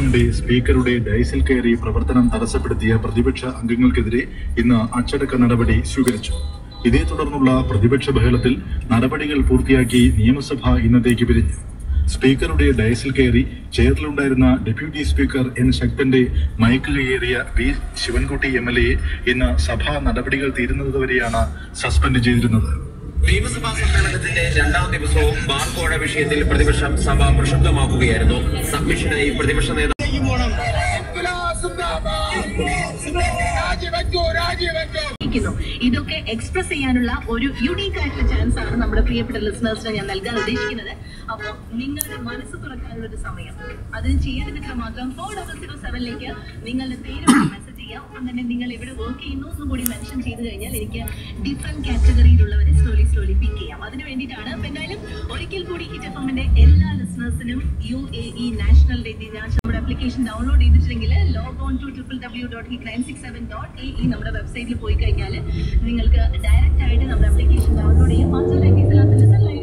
പാർലമെന്റിന്റെ സ്പീക്കറുടെ ഡയസിൽ കയറി പ്രവർത്തനം തടസ്സപ്പെടുത്തിയ പ്രതിപക്ഷ അംഗങ്ങൾക്കെതിരെ ഇന്ന് അച്ചടക്ക നടപടി സ്വീകരിച്ചു ഇതേ തുടർന്നുള്ള പ്രതിപക്ഷ ബഹളത്തിൽ നടപടികൾ പൂർത്തിയാക്കി നിയമസഭ ഇന്നത്തേക്ക് പിരിഞ്ഞു സ്പീക്കറുടെ ഡയസിൽ കയറി ചെയറിലുണ്ടായിരുന്ന ഡെപ്യൂട്ടി സ്പീക്കർ എൻ ശക്തന്റെ മയക്ക് കയറിയ വി ശിവൻകുട്ടി എം എൽ എയെ ഇന്ന് സഭാ നടപടികൾ തീരുന്നതുവരെയാണ് സസ്പെൻഡ് ചെയ്തിരുന്നത് നിയമസഭാ സമ്മേളനത്തിന്റെ രണ്ടാം ദിവസവും ബാർക്കോഴ വിഷയത്തിൽ പ്രതിപക്ഷം സഭ പ്രക്ഷുബ്ധമാക്കുകയായിരുന്നു സബ്മിഷനായി പ്രതിപക്ഷ നേതാവ് ഇരിക്കുന്നു. ഇതൊക്കെ എക്സ്പ്രസ് ചെയ്യാനുള്ള ഒരു യുണീക്ക് ആയിട്ടുള്ള ചാൻസ് ആണ് നമ്മുടെ പ്രിയപ്പെട്ട ലിസണേഴ്സിന് ഞാൻ നൽകാൻ ഉദ്ദേശിക്കുന്നത് അപ്പോൾ നിങ്ങളുടെ മനസ്സ് തുറക്കാനുള്ള ഒരു സമയം അതിന് ചെയ്യേണ്ടത് മാത്രം ഫോർ ഡബിൾ സീറോ സെവനിലേക്ക് നിങ്ങളുടെ പേര് മെസ്സേജ് ചെയ്യാം ഒപ്പം തന്നെ നിങ്ങൾ എവിടെ വർക്ക് ചെയ്യുന്നു എന്നും കൂടി മെൻഷൻ ചെയ്ത് കഴിഞ്ഞാൽ എനിക്ക് ഡിഫറെന്റ് കാറ്റഗറിയിലുള്ളവരെ സ്ലോലി സ്ലോലി പിക്ക് ചെയ്യാം അതിന് വേണ്ടിയിട്ടാണ് അപ്പൊ എന്തായാലും ഒരിക്കൽ കൂടി ഹിറ്റ് എഫ് എമ്മിന്റെ എല്ലാ ലിസണേഴ്സിനും U A E national day ദിനാചരണം നമ്മുടെ ആപ്ലിക്കേഷൻ ഡൗൺലോഡ് ചെയ്തിട്ടുണ്ടെങ്കിൽ log on to triple W dot Hit nine six seven dot A E നമ്മുടെ വെബ്സൈറ്റിൽ പോയി കഴിഞ്ഞാൽ നിങ്ങൾക്ക് ഡയറക്റ്റ് ആയിട്ട് നമ്മുടെ ആപ്ലിക്കേഷൻ ഡൗൺലോഡ് ചെയ്യാം മാത്രമല്ല